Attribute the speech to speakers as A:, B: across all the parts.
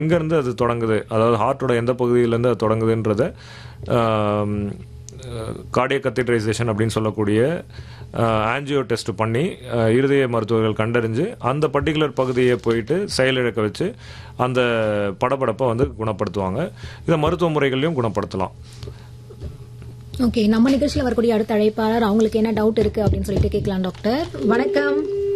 A: எங்கேருந்து அது தொடங்குது அதாவது ஹார்ட்டோட எந்த பகுதியிலேருந்து அது தொடங்குதுன்றத கார்டிய கத்திட்ரைசேஷன் அப்படின்னு சொல்லக்கூடிய ஆன்ஜியோ டெஸ்ட் பண்ணி அஹ், இருதய மருத்துவர்கள் கண்டறிஞ்சு அந்த பர்டிகுலர் பகுதியை போயிட்டு செயலிழக்க வச்சு அந்த படபடப்பை வந்து குணப்படுத்துவாங்க இதை மருத்துவ முறைகளையும் குணப்படுத்தலாம்
B: ஓகே நம்ம நிகழ்ச்சியில் வரக்கூடிய அடுத்த அழைப்பாளர் அவங்களுக்கு என்ன டவுட் இருக்கு அப்படின்னு சொல்லிட்டு கேட்கலாம் டாக்டர் வணக்கம்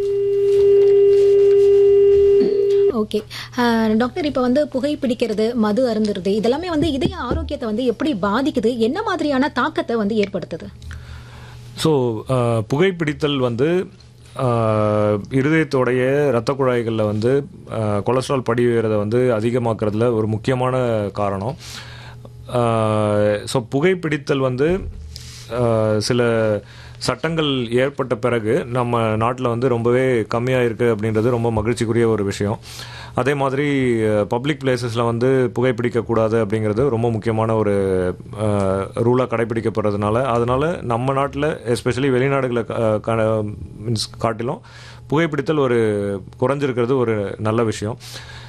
B: ஓகே டாக்டர் இப்போ வந்து புகைப்பிடிக்கிறது மது அருந்துறது இதெல்லாமே வந்து இதய ஆரோக்கியத்தை வந்து எப்படி பாதிக்குது என்ன மாதிரியான தாக்கத்தை வந்து ஏற்படுத்துது
A: ஸோ புகைப்பிடித்தல் வந்து அஹ், இருதயத்தோடைய இரத்த குழாய்களில் வந்து அஹ், கொலஸ்ட்ரால் படிவுறதை வந்து அதிகமாக்குறதுல ஒரு முக்கியமான காரணம் ஸோ புகைப்பிடித்தல் வந்து அஹ், சில சட்டங்கள் ஏற்பட்ட பிறகு நம்ம நாட்டில் வந்து ரொம்பவே கம்மியாக இருக்குது அப்படின்றது ரொம்ப மகிழ்ச்சிக்குரிய ஒரு விஷயம் அதே மாதிரி பப்ளிக் பிளேசஸில் வந்து புகைப்பிடிக்கக்கூடாது அப்படிங்கிறது ரொம்ப முக்கியமான ஒரு ரூலாக கடைபிடிக்கப்படுறதுனால அதனால நம்ம நாட்டில் எஸ்பெஷலி வெளிநாடுகளை மீன்ஸ் காட்டிலும் புகைப்பிடித்தல் ஒரு குறைஞ்சிருக்கிறது ஒரு நல்ல விஷயம்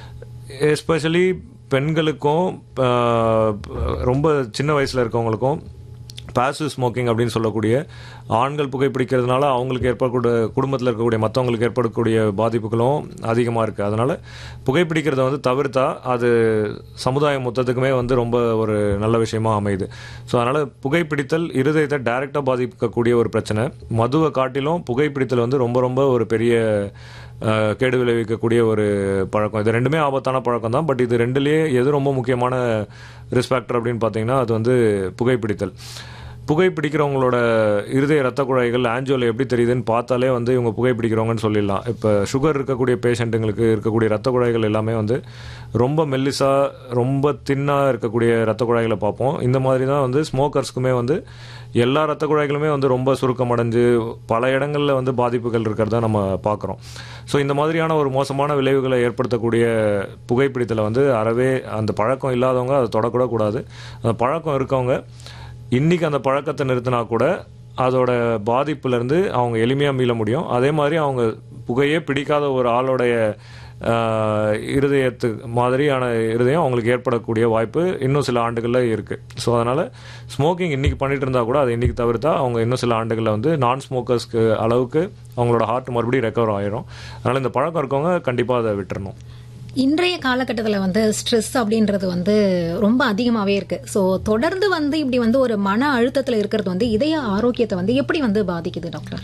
A: எஸ்பெஷலி பெண்களுக்கும் ஆஹ், ரொம்ப சின்ன வயசில் இருக்கவங்களுக்கும் பாசிவ் ஸ்மோக்கிங் அப்படின்னு சொல்லக்கூடிய ஆண்கள் புகைப்பிடிக்கிறதுனால அவங்களுக்கு ஏற்படக்கூடிய குடும்பத்தில் இருக்கக்கூடிய மற்றவங்களுக்கு ஏற்படக்கூடிய பாதிப்புகளும் அதிகமாக இருக்குது அதனால் புகைப்பிடிக்கிறத வந்து தவிர்த்தா அது சமுதாயம் மொத்தத்துக்குமே வந்து ரொம்ப ஒரு நல்ல விஷயமா அமையுது ஸோ அதனால் புகைப்பிடித்தல் இருதயத்தை டைரெக்டாக பாதிக்கக்கூடிய ஒரு பிரச்சனை மதுவை காட்டிலும் புகைப்பிடித்தல் வந்து ரொம்ப ரொம்ப ஒரு பெரிய அஹ், கேடு விளைவிக்கக்கூடிய ஒரு பழக்கம் இது ரெண்டுமே ஆபத்தான பழக்கம் தான் பட் இது ரெண்டுலேயே எது ரொம்ப முக்கியமான ரிஸ்க் ஃபேக்டர் அப்படின்னு பார்த்தீங்கன்னா அது வந்து புகைப்பிடித்தல் புகைப்பிடிக்கிறவங்களோட இருதய ரத்த குழாய்கள் ஆன்ஜியோல எப்படி தெரியுதுன்னு பார்த்தாலே வந்து இவங்க புகைப்பிடிக்கிறவங்கன்னு சொல்லிடலாம் இப்போ சுகர் இருக்கக்கூடிய பேஷண்ட்டுங்களுக்கு இருக்கக்கூடிய ரத்த குழாய்கள் எல்லாமே வந்து ரொம்ப மெல்லிசா ரொம்ப தின்னாக இருக்கக்கூடிய ரத்த குழாய்களை பார்ப்போம் இந்த மாதிரி தான் வந்து ஸ்மோக்கர்ஸ்க்குமே வந்து எல்லா ரத்த குழாய்களுமே வந்து ரொம்ப சுருக்கம் அடைஞ்சு பல இடங்களில் வந்து பாதிப்புகள் இருக்கிறத நம்ம பார்க்குறோம் ஸோ இந்த மாதிரியான ஒரு மோசமான விளைவுகளை ஏற்படுத்தக்கூடிய புகைப்பிடித்தலை வந்து அறவே அந்த பழக்கம் இல்லாதவங்க அதை தொடக்கூட கூடாது அந்த பழக்கம் இருக்கவங்க இன்னைக்கு அந்த பழக்கத்தை நிறுத்தினா கூட அதோட பாதிப்புலேருந்து அவங்க எளிமையாக மீள முடியும் அதே மாதிரி அவங்க புகையே பிடிக்காத ஒரு ஆளோடைய ஆஹ், இருதயத்து மாதிரியான இருதயம் அவங்களுக்கு ஏற்படக்கூடிய வாய்ப்பு இன்னும் சில ஆண்டுகளில் இருக்குது ஸோ அதனால் ஸ்மோக்கிங் இன்னைக்கு பண்ணிட்டு இருந்தா கூட அதை இன்னைக்கு தவிர்த்தா அவங்க இன்னும் சில ஆண்டுகளில் வந்து நான் ஸ்மோக்கர்ஸ்க்கு அளவுக்கு அவங்களோட ஹார்ட் மறுபடியும் ரெக்கவர் ஆயிரும் அதனால் இந்த பழக்கம் இருக்கவங்க கண்டிப்பாக அதை விட்டுறணும்
B: இன்றைய காலகட்டத்தில் வந்து ஸ்ட்ரெஸ் அப்படின்றது வந்து ரொம்ப அதிகமாகவே இருக்கு ஸோ தொடர்ந்து வந்து இப்படி வந்து ஒரு மன அழுத்தத்தில் இருக்கிறது வந்து இதய ஆரோக்கியத்தை வந்து எப்படி வந்து பாதிக்குது டாக்டர்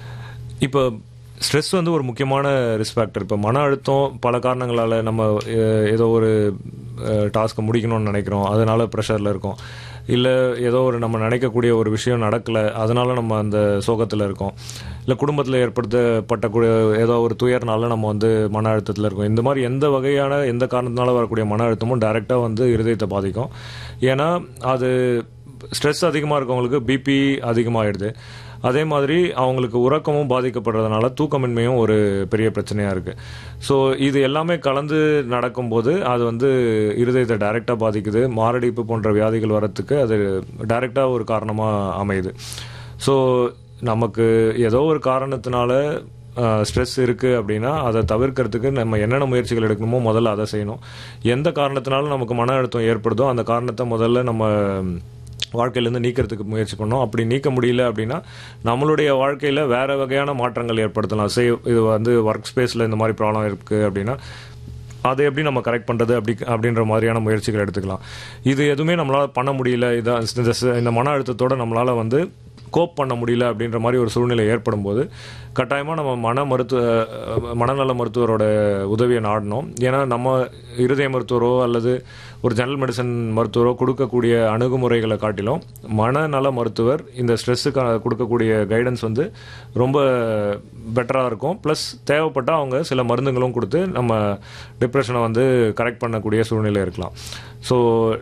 A: இப்போ ஸ்ட்ரெஸ் வந்து ஒரு முக்கியமான ரிஸ்க் ஃபேக்டர் இப்போ மன அழுத்தம் பல காரணங்களால் நம்ம அஹ், ஏதோ ஒரு டாஸ்க்கை முடிக்கணும்னு நினைக்கிறோம் அதனால ப்ரெஷரில் இருக்கோம் இல்லை ஏதோ ஒரு நம்ம நினைக்கக்கூடிய ஒரு விஷயம் நடக்கலை அதனால நம்ம அந்த சோகத்தில் இருக்கோம் இல்லை குடும்பத்தில் ஏற்படுத்தப்பட்ட கூடிய ஏதோ ஒரு துயர்னால நம்ம வந்து மன அழுத்தத்தில் இருக்கோம் இந்த மாதிரி எந்த வகையான எந்த காரணத்தினால வரக்கூடிய மன அழுத்தமும் டைரெக்டாக வந்து இருதயத்தை பாதிக்கும் ஏன்னா அது ஸ்ட்ரெஸ் அதிகமாக இருக்கவங்களுக்கு பிபி அதிகமாகிடுது அதே மாதிரி அவங்களுக்கு உறக்கமும் பாதிக்கப்படுறதுனால தூக்கமின்மையும் ஒரு பெரிய பிரச்சனையாக இருக்குது ஸோ இது எல்லாமே கலந்து நடக்கும்போது அது வந்து இருதயத்தை டைரெக்டாக பாதிக்குது மாரடைப்பு போன்ற வியாதிகள் வரத்துக்கு அது டைரெக்டாக ஒரு காரணமாக அமையுது ஸோ நமக்கு ஏதோ ஒரு காரணத்தினால ஸ்ட்ரெஸ் இருக்குது அப்படின்னா அதை தவிர்க்கிறதுக்கு நம்ம என்னென்ன முயற்சிகள் எடுக்கணுமோ முதல்ல அதை செய்யணும் எந்த காரணத்தினாலும் நமக்கு மன அழுத்தம் ஏற்படுதோ அந்த காரணத்தை முதல்ல நம்ம வாழ்க்கையிலேருந்து நீக்கிறதுக்கு முயற்சி பண்ணோம் அப்படி நீக்க முடியல அப்படின்னா நம்மளுடைய வாழ்க்கையில் வேற வகையான மாற்றங்கள் ஏற்படுத்தலாம் சே இது வந்து ஒர்க் ஸ்பேஸில் இந்த மாதிரி ப்ராப்ளம் இருக்குது அப்படின்னா அதை எப்படி நம்ம கரெக்ட் பண்ணுறது அப்படி அப்படின்ற மாதிரியான முயற்சிகள் எடுத்துக்கலாம் இது எதுவுமே நம்மளால் பண்ண முடியல இதான் இந்த இந்த மன அழுத்தத்தோட நம்மளால் வந்து கோப் பண்ண முடியல அப்படின்ற மாதிரி ஒரு சூழ்நிலை ஏற்படும் போது கட்டாயமாக நம்ம மன மருத்துவ மனநல மருத்துவரோட உதவியை நாடணும் ஏன்னா நம்ம இருதய மருத்துவரோ அல்லது ஒரு ஜெனரல் மெடிசன் மருத்துவரோ கொடுக்கக்கூடிய அணுகுமுறைகளை காட்டிலும் மனநல மருத்துவர் இந்த ஸ்ட்ரெஸ்ஸுக்கு கொடுக்கக்கூடிய கைடன்ஸ் வந்து ரொம்ப பெட்டராக இருக்கும் ப்ளஸ் தேவைப்பட்டால் அவங்க சில மருந்துகளும் கொடுத்து நம்ம டிப்ரெஷனை வந்து கரெக்ட் பண்ணக்கூடிய சூழ்நிலை இருக்கலாம் ஸோ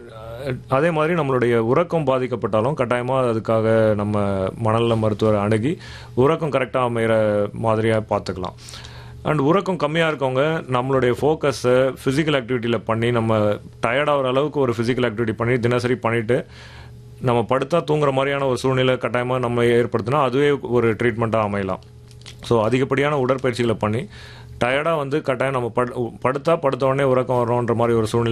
A: அதே மாதிரி நம்மளுடைய உறக்கம் பாதிக்கப்பட்டாலும் கட்டாயமாக அதுக்காக நம்ம மணலில் மருத்துவரை அணுகி உறக்கம் கரெக்டாக அமைகிற மாதிரியாக பார்த்துக்கலாம் அண்ட் உறக்கம் கம்மியாக இருக்கவங்க நம்மளுடைய ஃபோக்கஸை ஃபிசிக்கல் ஆக்டிவிட்டியில் பண்ணி நம்ம டயர்டாகிற அளவுக்கு ஒரு ஃபிசிக்கல் ஆக்டிவிட்டி பண்ணி தினசரி பண்ணிவிட்டு நம்ம படுத்தா தூங்குற மாதிரியான ஒரு சூழ்நிலை கட்டாயமாக நம்ம ஏற்படுத்தினா அதுவே ஒரு ட்ரீட்மெண்ட்டாக அமையலாம் ஸோ அதிகப்படியான உடற்பயிற்சிகளை பண்ணி டயர்டாக வந்து கட்டாயம் நம்ம படு படுத்தா படுத்த உடனே உறக்கம் வரோன்ற மாதிரி ஒரு சூழ்நிலை